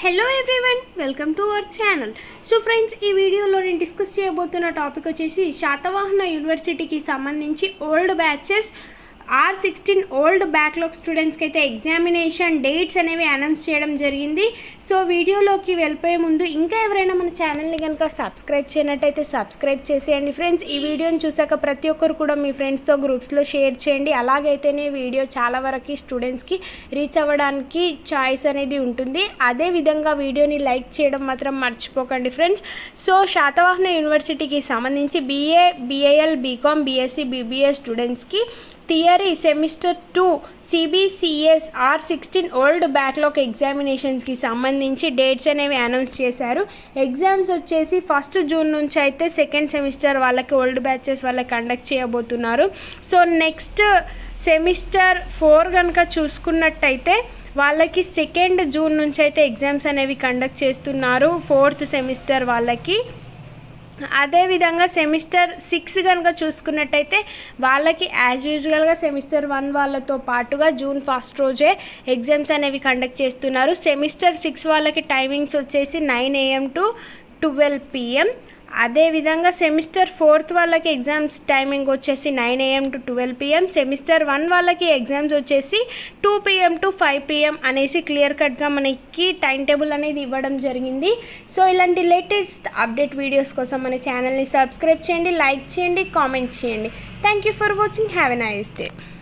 hello everyone welcome to our channel so friends ఈ వీడియోలో నేను డిస్కస్ చేయబోతున్న టాపిక్ వచ్చేసి శాతవాహన యూనివర్సిటీకి సంబంధించి old batches R sixteen old backlog స్టూడెంట్స్కి అయితే ఎగ్జామినేషన్ డేట్స్ అనేవి అనౌన్స్ చేయడం జరిగింది సో వీడియోలోకి వెళ్ళిపోయే ముందు ఇంకా ఎవరైనా మన ఛానల్ని కనుక సబ్స్క్రైబ్ చేయనట్టయితే సబ్స్క్రైబ్ చేసేయండి ఫ్రెండ్స్ ఈ వీడియోని చూసాక ప్రతి ఒక్కరు కూడా మీ ఫ్రెండ్స్తో గ్రూప్స్లో షేర్ చేయండి అలాగైతేనే వీడియో చాలా వరకు స్టూడెంట్స్కి రీచ్ అవ్వడానికి చాయిస్ అనేది ఉంటుంది అదే విధంగా వీడియోని లైక్ చేయడం మాత్రం మర్చిపోకండి ఫ్రెండ్స్ సో శాతవాహన యూనివర్సిటీకి సంబంధించి BA BAL BCom BSc BBA స్టూడెంట్స్కి theory semester two CBCS R sixteen old backlog ఎగ్జామినేషన్స్కి సంబంధించి డేట్స్ అనేవి అనౌన్స్ చేశారు ఎగ్జామ్స్ వచ్చేసి ఫస్ట్ జూన్ నుంచి అయితే సెకండ్ సెమిస్టర్ వాళ్ళకి ఓల్డ్ బ్యాచెస్ వాళ్ళకి కండక్ట్ చేయబోతున్నారు సో నెక్స్ట్ సెమిస్టర్ ఫోర్ కనుక చూసుకున్నట్టయితే వాళ్ళకి సెకండ్ జూన్ నుంచి అయితే ఎగ్జామ్స్ అనేవి కండక్ట్ చేస్తున్నారు ఫోర్త్ సెమిస్టర్ వాళ్ళకి అదేవిధంగా సెమిస్టర్ సిక్స్ కనుక చూసుకున్నట్టయితే వాళ్ళకి యాజ్ యూజువల్గా సెమిస్టర్ వన్ వాళ్ళతో పాటుగా జూన్ ఫస్ట్ రోజే ఎగ్జామ్స్ అనేవి కండక్ట్ చేస్తున్నారు సెమిస్టర్ సిక్స్ వాళ్ళకి టైమింగ్స్ వచ్చేసి nine AM to twelve PM అదేవిధంగా సెమిస్టర్ ఫోర్త్ వాళ్ళకి ఎగ్జామ్స్ టైమింగ్ వచ్చేసి nine AM to twelve PM semester one వాళ్ళకి ఎగ్జామ్స్ వచ్చేసి two PM to five PM అనేసి క్లియర్ కట్గా మనకి టైం టేబుల్ అనేది ఇవ్వడం జరిగింది సో ఇలాంటి లేటెస్ట్ అప్డేట్ వీడియోస్ కోసం మన ఛానల్ని సబ్స్క్రైబ్ చేయండి లైక్ చేయండి కామెంట్ చేయండి thank you for watching have a nice day